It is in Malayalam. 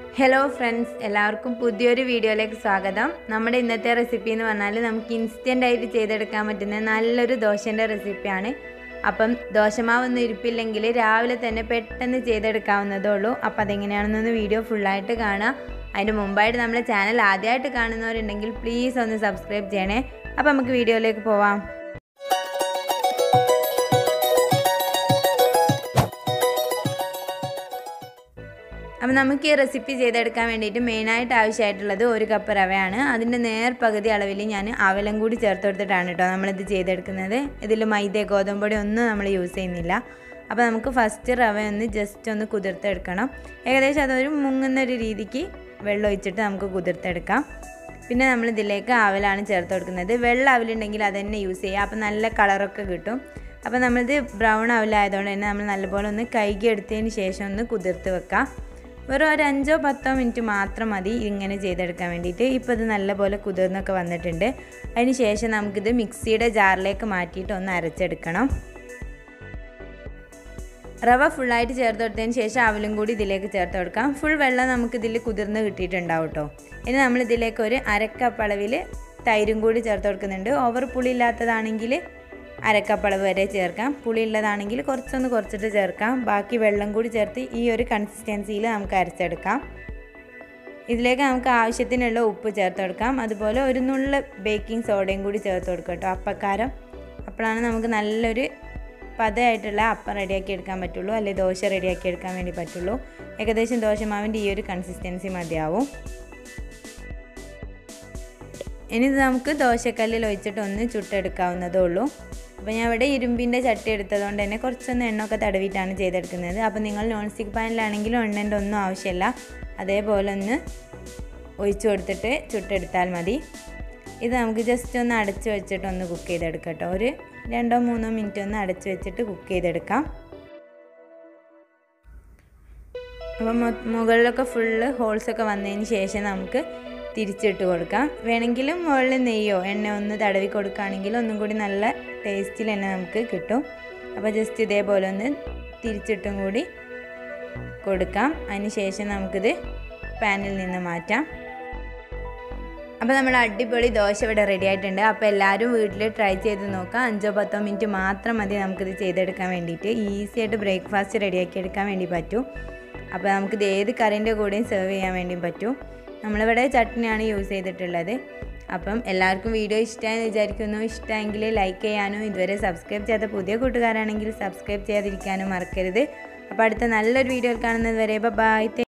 ഹലോ ഫ്രണ്ട്സ് എല്ലാവർക്കും പുതിയൊരു വീഡിയോയിലേക്ക് സ്വാഗതം നമ്മുടെ ഇന്നത്തെ റെസിപ്പി എന്ന് പറഞ്ഞാൽ നമുക്ക് ഇൻസ്റ്റൻ്റ് ആയിട്ട് ചെയ്തെടുക്കാൻ പറ്റുന്ന നല്ലൊരു ദോശൻ്റെ റെസിപ്പിയാണ് അപ്പം ദോശമാവൊന്നും ഇരിപ്പില്ലെങ്കിൽ രാവിലെ തന്നെ പെട്ടെന്ന് ചെയ്തെടുക്കാവുന്നതേ ഉള്ളൂ അപ്പോൾ അതെങ്ങനെയാണെന്നൊന്ന് വീഡിയോ ഫുള്ളായിട്ട് കാണാം അതിന് മുമ്പായിട്ട് നമ്മുടെ ചാനൽ ആദ്യമായിട്ട് കാണുന്നവരുണ്ടെങ്കിൽ പ്ലീസ് ഒന്ന് സബ്സ്ക്രൈബ് ചെയ്യണേ അപ്പോൾ നമുക്ക് വീഡിയോയിലേക്ക് പോവാം അപ്പം നമുക്ക് ഈ റെസിപ്പി ചെയ്തെടുക്കാൻ വേണ്ടിയിട്ട് മെയിനായിട്ട് ആവശ്യമായിട്ടുള്ളത് ഒരു കപ്പ് റവയാണ് അതിൻ്റെ നേർ പകുതി അളവിൽ ഞാൻ അവലം കൂടി ചേർത്ത് കൊടുത്തിട്ടാണ് കേട്ടോ നമ്മളിത് ചെയ്തെടുക്കുന്നത് ഇതിൽ മൈദ ഗോതമ്പൊടി ഒന്നും നമ്മൾ യൂസ് ചെയ്യുന്നില്ല അപ്പോൾ നമുക്ക് ഫസ്റ്റ് റവ ഒന്ന് ജസ്റ്റ് ഒന്ന് കുതിർത്തെടുക്കണം ഏകദേശം അതൊരു മുങ്ങുന്ന ഒരു രീതിക്ക് വെള്ളം ഒഴിച്ചിട്ട് നമുക്ക് കുതിർത്തെടുക്കാം പിന്നെ നമ്മൾ ഇതിലേക്ക് അവലാണ് ചേർത്ത് കൊടുക്കുന്നത് വെള്ള അവലുണ്ടെങ്കിൽ അത് തന്നെ യൂസ് ചെയ്യുക അപ്പോൾ നല്ല കളറൊക്കെ കിട്ടും അപ്പോൾ നമ്മളിത് ബ്രൗൺ അവലായതുകൊണ്ട് തന്നെ നമ്മൾ നല്ലപോലെ ഒന്ന് കൈകി എടുത്തതിന് ശേഷം ഒന്ന് കുതിർത്ത് വെക്കാം വെറും ഒരു അഞ്ചോ പത്തോ മിനിറ്റ് മാത്രം മതി ഇങ്ങനെ ചെയ്തെടുക്കാൻ വേണ്ടിയിട്ട് ഇപ്പോൾ ഇത് നല്ലപോലെ കുതിർന്നൊക്കെ വന്നിട്ടുണ്ട് അതിന് ശേഷം നമുക്കിത് മിക്സിയുടെ ജാറിലേക്ക് മാറ്റിയിട്ട് ഒന്ന് അരച്ചെടുക്കണം റവ ഫുള്ളായിട്ട് ചേർത്ത് കൊടുത്തതിന് ശേഷം അവലും കൂടി ഇതിലേക്ക് ചേർത്ത് കൊടുക്കാം ഫുൾ വെള്ളം നമുക്ക് ഇതിൽ കുതിർന്ന് കിട്ടിയിട്ടുണ്ടാവും കേട്ടോ ഇനി നമ്മൾ ഇതിലേക്ക് ഒരു അരക്കപ്പ് അളവിൽ തൈരും കൂടി ചേർത്ത് കൊടുക്കുന്നുണ്ട് ഓവർ പുളി ഇല്ലാത്തതാണെങ്കിൽ അരക്കപ്പളവ് വരെ ചേർക്കാം പുളി ഉള്ളതാണെങ്കിൽ കുറച്ചൊന്ന് കുറച്ചിട്ട് ചേർക്കാം ബാക്കി വെള്ളം കൂടി ചേർത്ത് ഈ ഒരു കൺസിസ്റ്റൻസിയിൽ നമുക്ക് അരച്ചെടുക്കാം ഇതിലേക്ക് നമുക്ക് ആവശ്യത്തിനുള്ള ഉപ്പ് ചേർത്ത് കൊടുക്കാം അതുപോലെ ഒരു നുള്ള ബേക്കിംഗ് സോഡയും കൂടി ചേർത്ത് കൊടുക്കാം കേട്ടോ അപ്പക്കാരം അപ്പോഴാണ് നമുക്ക് നല്ലൊരു പതയായിട്ടുള്ള അപ്പം റെഡിയാക്കി എടുക്കാൻ പറ്റുള്ളൂ അല്ലെങ്കിൽ ദോശ റെഡിയാക്കി എടുക്കാൻ വേണ്ടി പറ്റുള്ളൂ ഏകദേശം ദോശമാവിൻ്റെ ഈ ഒരു കൺസിസ്റ്റൻസി മതിയാവും ഇനി ഇത് നമുക്ക് ദോശക്കല്ലിൽ ഒഴിച്ചിട്ട് ഒന്ന് ചുട്ടെടുക്കാവുന്നതേ ഉള്ളൂ അപ്പോൾ ഞാൻ ഇവിടെ ഇരുമ്പിൻ്റെ ചട്ടി എടുത്തതുകൊണ്ട് തന്നെ കുറച്ചൊന്ന് എണ്ണയൊക്കെ തടവിയിട്ടാണ് ചെയ്തെടുക്കുന്നത് അപ്പോൾ നിങ്ങൾ നോൺ സ്റ്റിക്ക് പാനിലാണെങ്കിലും എണ്ണേൻ്റെ ഒന്നും ആവശ്യമില്ല അതേപോലെ ഒന്ന് ഒഴിച്ചു കൊടുത്തിട്ട് ചുട്ടെടുത്താൽ മതി ഇത് നമുക്ക് ജസ്റ്റ് ഒന്ന് അടച്ച് വെച്ചിട്ട് ഒന്ന് കുക്ക് ചെയ്തെടുക്കാം കേട്ടോ ഒരു രണ്ടോ മൂന്നോ മിനിറ്റ് ഒന്ന് അടച്ച് വെച്ചിട്ട് കുക്ക് ചെയ്തെടുക്കാം അപ്പം മുകളിലൊക്കെ ഫുള്ള് ഹോൾസൊക്കെ വന്നതിന് ശേഷം നമുക്ക് തിരിച്ചിട്ട് കൊടുക്കാം വേണമെങ്കിലും മുകളിൽ നെയ്യോ എണ്ണ ഒന്ന് തടവി കൊടുക്കുകയാണെങ്കിൽ ഒന്നും കൂടി നല്ല ടേസ്റ്റിൽ തന്നെ നമുക്ക് കിട്ടും അപ്പോൾ ജസ്റ്റ് ഇതേപോലെ ഒന്ന് തിരിച്ചിട്ടും കൂടി കൊടുക്കാം അതിന് ശേഷം നമുക്കിത് പാനിൽ നിന്ന് മാറ്റാം അപ്പോൾ നമ്മൾ അടിപൊളി ദോശ ഇവിടെ റെഡി ആയിട്ടുണ്ട് അപ്പോൾ എല്ലാവരും വീട്ടിൽ ട്രൈ ചെയ്ത് നോക്കാം അഞ്ചോ പത്തോ മിനിറ്റ് മാത്രം മതി നമുക്കിത് ചെയ്തെടുക്കാൻ വേണ്ടിയിട്ട് ഈസി ആയിട്ട് ബ്രേക്ക്ഫാസ്റ്റ് റെഡിയാക്കി എടുക്കാൻ വേണ്ടി പറ്റും അപ്പോൾ നമുക്കിത് ഏത് കറിൻ്റെ കൂടെയും സെർവ് ചെയ്യാൻ വേണ്ടിയും പറ്റും നമ്മളിവിടെ ചട്നിയാണ് യൂസ് ചെയ്തിട്ടുള്ളത് അപ്പം എല്ലാവർക്കും വീഡിയോ ഇഷ്ടമായെന്ന് വിചാരിക്കുന്നു ഇഷ്ടമെങ്കിൽ ലൈക്ക് ചെയ്യാനും ഇതുവരെ സബ്സ്ക്രൈബ് ചെയ്യാത്ത പുതിയ കൂട്ടുകാരാണെങ്കിൽ സബ്സ്ക്രൈബ് ചെയ്യാതിരിക്കാനും മറക്കരുത് അപ്പോൾ അടുത്ത നല്ലൊരു വീഡിയോയിൽ കാണുന്നത് വരെ ബൈ